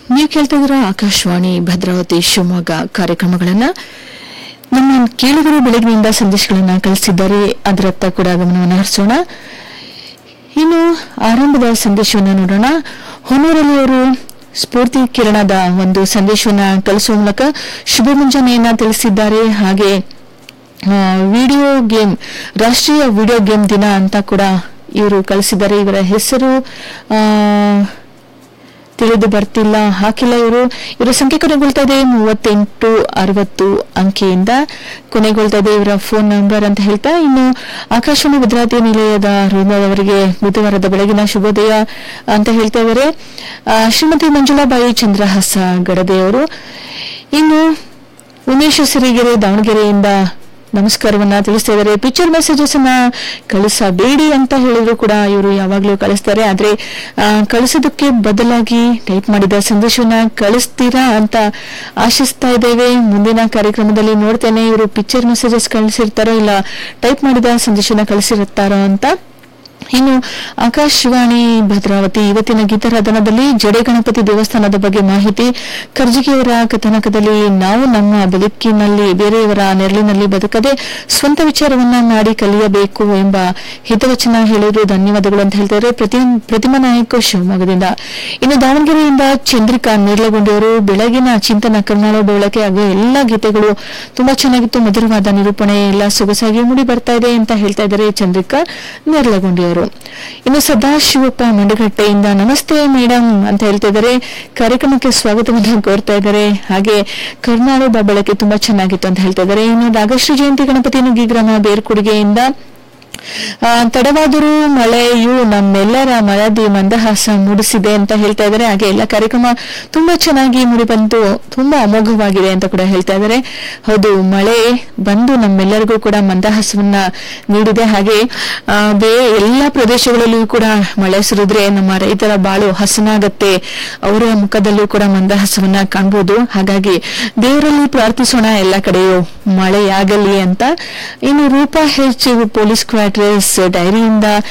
ನೀವು ಕೇಳ್ತಾ ಇದ್ದೀರಾ ಆಕಾಶವಾಣಿ ಭದ್ರಾವತಿ ಶಿವಮೊಗ್ಗ ಕಾರ್ಯಕ್ರಮಗಳನ್ನ ನಮ್ಮ ಕೇಳುಗರು ಬೆಳಗಿನಿಂದ ಸಂದೇಶಗಳನ್ನ ಕಳಿಸಿದ್ದಾರೆ ಅದರತ್ತ ಕೂಡ ಗಮನವನ್ನು ಹರಿಸೋಣ ಇನ್ನು ಆರಂಭದ ಸಂದೇಶವನ್ನು ನೋಡೋಣ ಹೊನ್ನೂರಲ್ಲಿ ಅವರು ಸ್ಫೂರ್ತಿ ಕಿರಣದ ಒಂದು ಸಂದೇಶವನ್ನ ಕಳಿಸುವ ಮೂಲಕ ಶುಭ ಮುಂಜಾನೆಯನ್ನ ತಿಳಿಸಿದ್ದಾರೆ ಹಾಗೆ ಆ, ವಿಡಿಯೋ ಗೇಮ್ ರಾಷ್ಟ್ರೀಯ ವಿಡಿಯೋ ಗೇಮ್ ದಿನ ಅಂತ ಕೂಡ ಇವರು ಕಳಿಸಿದ್ದಾರೆ ಇವರ ಹೆಸರು ಆ, ತಿಳಿದು ಬರ್ತಿಲ್ಲ ಹಾಕಿಲ್ಲ ಇವರು ಇವರ ಸಂಖ್ಯೆ ಕೊನೆಗೊಳ್ತಾ ಇದೆ ಮೂವತ್ತೆಂಟು ಅರವತ್ತು ಅಂಕೆಯಿಂದ ಕೊನೆಗೊಳ್ತಾ ಇದೆ ಇವರ ಫೋನ್ ನಂಬರ್ ಅಂತ ಹೇಳ್ತಾ ಇನ್ನು ಆಕಾಶವಾಣಿ ಭದ್ರಾವತಿ ನಿಲಯದ ಅವರಿಗೆ ಬುಧವಾರದ ಬೆಳಗಿನ ಶುಭೋದಯ ಅಂತ ಹೇಳ್ತಾ ಇದ್ದಾರೆ ಆ, ಶ್ರೀಮತಿ ಮಂಜುಳಾಬಾಯಿ ಚಂದ್ರಹಾಸ ಗಡದೆ ಅವರು ಇನ್ನು ಉಮೇಶ್ ಸಿರಿಗೆರೆ ದಾವಣಗೆರೆಯಿಂದ ನಮಸ್ಕಾರವನ್ನ ತಿಳಿಸ್ತಾ ಇದ್ದಾರೆ ಪಿಕ್ಚರ್ ಮೆಸೇಜಸ್ ಅನ್ನ ಕಳಿಸಬೇಡಿ ಅಂತ ಹೇಳಿದ್ರು ಕೂಡ ಇವರು ಯಾವಾಗ್ಲೂ ಕಳಿಸ್ತಾರೆ ಆದ್ರೆ ಆ, ಕಳಿಸೋದಕ್ಕೆ ಬದಲಾಗಿ ಟೈಪ್ ಮಾಡಿದ ಸಂದೇಶವನ್ನ ಕಳಿಸ್ತೀರಾ ಅಂತ ಆಶಿಸ್ತಾ ಇದ್ದೇವೆ ಮುಂದಿನ ಕಾರ್ಯಕ್ರಮದಲ್ಲಿ ನೋಡ್ತೇನೆ ಇವರು ಪಿಕ್ಚರ್ ಮೆಸೇಜಸ್ ಕಳಿಸಿರ್ತಾರೋ ಇಲ್ಲ ಟೈಪ್ ಮಾಡಿದ ಸಂದೇಶನ ಕಳಿಸಿರುತ್ತಾರೋ ಅಂತ ಇನ್ನು ಆಕಾಶವಾಣಿ ಭದ್ರಾವತಿ ಇವತ್ತಿನ ಗೀತಾರಾಧನದಲ್ಲಿ ಜಡೆ ಗಣಪತಿ ದೇವಸ್ಥಾನದ ಬಗ್ಗೆ ಮಾಹಿತಿ ಕರ್ಜಿಗೆಯವರ ಕಥನಕದಲ್ಲಿ ನಾವು ನಮ್ಮ ಬದುಕಿನಲ್ಲಿ ಬೇರೆಯವರ ನೆರಳಿನಲ್ಲಿ ಬದುಕದೆ ಸ್ವಂತ ವಿಚಾರವನ್ನ ಮಾಡಿ ಕಲಿಯಬೇಕು ಎಂಬ ಹಿತವಚನ ಹೇಳಿದ್ರು ಧನ್ಯವಾದಗಳು ಅಂತ ಹೇಳ್ತಾರೆ ಪ್ರತಿ ಪ್ರತಿಮಾ ನಾಯಕ ಶಿವಮೊಗ್ಗದಿಂದ ಇನ್ನು ದಾವಣಗೆರೆಯಿಂದ ಚಂದ್ರಿಕಾ ನೇರ್ಲಗೊಂಡಿಯವರು ಬೆಳಗಿನ ಚಿಂತನ ಕರ್ನಾಳ ಬೆಳಕೆ ಹಾಗೂ ಎಲ್ಲ ಗೀತೆಗಳು ತುಂಬಾ ಚೆನ್ನಾಗಿತ್ತು ಮಧುರವಾದ ನಿರೂಪಣೆ ಎಲ್ಲ ಸೊಗಸಾಗಿ ಮೂಡಿ ಬರ್ತಾ ಇದೆ ಅಂತ ಹೇಳ್ತಾ ಇದ್ದಾರೆ ಚಂದ್ರಿಕಾ ನೇರ್ಲಗೊಂಡಿಯವರು ಇನ್ನು ಸದಾಶಿವಪ್ಪ ಮಂಡಗಟ್ಟೆಯಿಂದ ನಮಸ್ತೆ ಮೇಡಮ್ ಅಂತ ಹೇಳ್ತಾ ಇದ್ದಾರೆ ಕಾರ್ಯಕ್ರಮಕ್ಕೆ ಸ್ವಾಗತವನ್ನು ಕೋರ್ತಾ ಇದ್ದಾರೆ ಹಾಗೆ ಕರ್ನಾಳು ಬೆಳಕೆ ತುಂಬಾ ಚೆನ್ನಾಗಿತ್ತು ಅಂತ ಹೇಳ್ತಾ ಇದ್ದಾರೆ ಇನ್ನು ನಾಗಶ್ರೀ ಜಯಂತಿ ಗಣಪತಿ ನುಗ್ಗಿ ಗ್ರಾಮ ಬೇರ್ಕುಡಿಗೆಯಿಂದ ಆ, ತಡವಾದರೂ ಮಳೆಯು ನಮ್ಮೆಲ್ಲರ ಮನದಿ ಮಂದಹಾಸ ಮೂಡಿಸಿದೆ ಅಂತ ಹೇಳ್ತಾ ಇದ್ದಾರೆ ಹಾಗೆ ಎಲ್ಲ ಕಾರ್ಯಕ್ರಮ ತುಂಬಾ ಚೆನ್ನಾಗಿ ಮೂಡಿ ಬಂತು ತುಂಬಾ ಅಮೋಘವಾಗಿದೆ ಅಂತ ಕೂಡ ಹೇಳ್ತಾ ಇದ್ದಾರೆ ಹೌದು ಮಳೆ ಬಂದು ನಮ್ಮೆಲ್ಲರಿಗೂ ಕೂಡ ಮಂದಹಾಸವನ್ನ ನೀಡಿದೆ ಹಾಗೆ ಆ, ಬೇ ಎಲ್ಲ ಪ್ರದೇಶಗಳಲ್ಲಿಯೂ ಕೂಡ ಮಳೆ ಸುರಿದ್ರೆ ನಮ್ಮ ರೈತರ ಬಾಳು ಹಸನಾಗತ್ತೆ ಅವರ ಮುಖದಲ್ಲೂ ಕೂಡ ಮಂದಹಾಸವನ್ನ ಕಾಣಬಹುದು ಹಾಗಾಗಿ ದೇವರಲ್ಲಿ ಪ್ರಾರ್ಥಿಸೋಣ ಎಲ್ಲ ಕಡೆಯೂ ಮಳೆಯಾಗಲಿ ಅಂತ ಇನ್ನು ರೂಪಾ ಹೆಚ್ ಪೊಲೀಸ್ ಕ್ವಾರ್ಟರ್ಸ್ ಡೈರಿಯಿಂದ